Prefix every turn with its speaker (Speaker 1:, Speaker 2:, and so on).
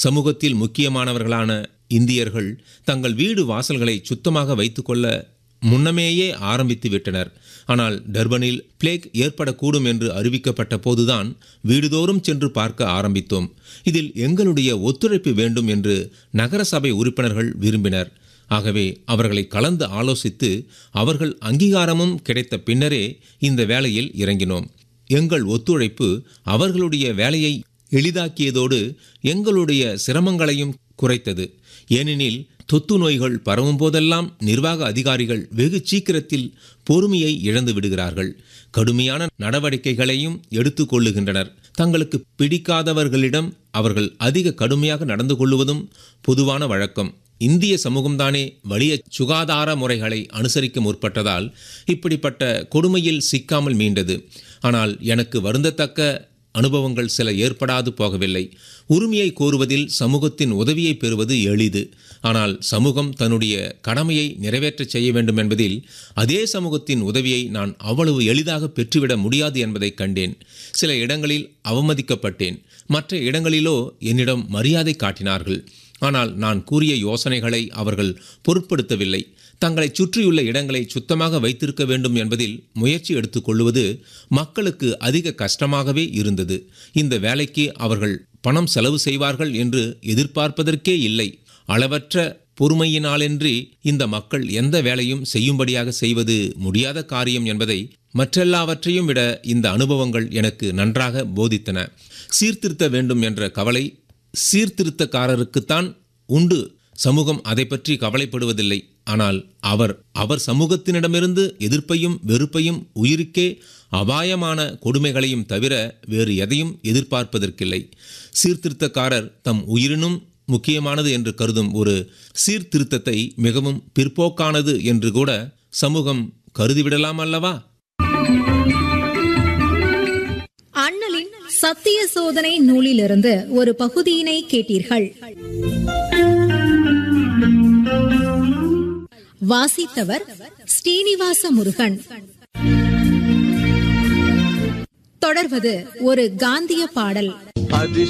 Speaker 1: சமூகத்தில் முக்கியமானவர்களான இந்தியர்கள் தங்கள் வீடு வாசல்களை சுத்தமாக வைத்துக்கொள்ள முன்னமேயே ஆரம்பித்து விட்டனர் ஆனால் டர்பனில் பிளேக் ஏற்படக்கூடும் என்று அறிவிக்கப்பட்ட போதுதான் வீடுதோறும் சென்று பார்க்க ஆரம்பித்தோம் இதில் எங்களுடைய ஒத்துழைப்பு வேண்டும் என்று நகரசபை உறுப்பினர்கள் விரும்பினர் ஆகவே அவர்களை கலந்து ஆலோசித்து அவர்கள் அங்கீகாரமும் கிடைத்த பின்னரே இந்த வேலையில் இறங்கினோம் எங்கள் ஒத்துழைப்பு அவர்களுடைய வேலையை எளிதாக்கியதோடு எங்களுடைய சிரமங்களையும் குறைத்தது ஏனெனில் தொத்து நோய்கள் பரவும் போதெல்லாம் நிர்வாக அதிகாரிகள் வெகு சீக்கிரத்தில் பொறுமையை இழந்து விடுகிறார்கள் கடுமையான நடவடிக்கைகளையும் எடுத்துக்கொள்ளுகின்றனர் தங்களுக்கு பிடிக்காதவர்களிடம் அவர்கள் அதிக கடுமையாக நடந்து கொள்வதும் பொதுவான வழக்கம் இந்திய சமூகம்தானே வலிய சுகாதார முறைகளை அனுசரிக்க முற்பட்டதால் இப்படிப்பட்ட கொடுமையில் சிக்காமல் மீண்டது ஆனால் எனக்கு வருந்தத்தக்க அனுபவங்கள் சில ஏற்படாது போகவில்லை உரிமையை கோருவதில் சமூகத்தின் உதவியை பெறுவது எளிது ஆனால் சமூகம் தன்னுடைய கடமையை நிறைவேற்றச் செய்ய வேண்டும் என்பதில் அதே சமூகத்தின் உதவியை நான் அவ்வளவு எளிதாக பெற்றுவிட முடியாது என்பதை கண்டேன் சில இடங்களில் அவமதிக்கப்பட்டேன் மற்ற இடங்களிலோ என்னிடம் மரியாதை காட்டினார்கள் ஆனால் நான் கூறிய யோசனைகளை அவர்கள் பொருட்படுத்தவில்லை தங்களை சுற்றியுள்ள இடங்களை சுத்தமாக வைத்திருக்க வேண்டும் என்பதில் முயற்சி எடுத்துக்கொள்வது மக்களுக்கு அதிக கஷ்டமாகவே இருந்தது இந்த வேலைக்கு அவர்கள் பணம் செலவு செய்வார்கள் என்று எதிர்பார்ப்பதற்கே இல்லை அளவற்ற பொறுமையினாலின்றி இந்த மக்கள் எந்த வேலையும் செய்யும்படியாக செய்வது முடியாத காரியம் என்பதை மற்றெல்லாவற்றையும் விட இந்த அனுபவங்கள் எனக்கு நன்றாக போதித்தன சீர்திருத்த வேண்டும் என்ற கவலை சீர்திருத்தக்காரருக்குத்தான் உண்டு சமூகம் அதை பற்றி கவலைப்படுவதில்லை ஆனால் அவர் அவர் சமூகத்தினிடமிருந்து எதிர்ப்பையும் வெறுப்பையும் உயிருக்கே அபாயமான கொடுமைகளையும் தவிர வேறு எதையும் எதிர்பார்ப்பதற்கில்லை சீர்திருத்தக்காரர் தம் உயிரினும் முக்கியமானது என்று கருதும் ஒரு சீர்திருத்தத்தை மிகவும் பிற்போக்கானது என்று கூட சமூகம் கருதிவிடலாம் அல்லவா
Speaker 2: அண்ணலின் சத்திய சோதனை நூலிலிருந்து ஒரு பகுதியினை கேட்டீர்கள் வாசித்தவர் ஸ்ரீனிவாச முருகன் தொடர்வது ஒரு காந்திய பாடல்
Speaker 3: அதிர்ஷ்ட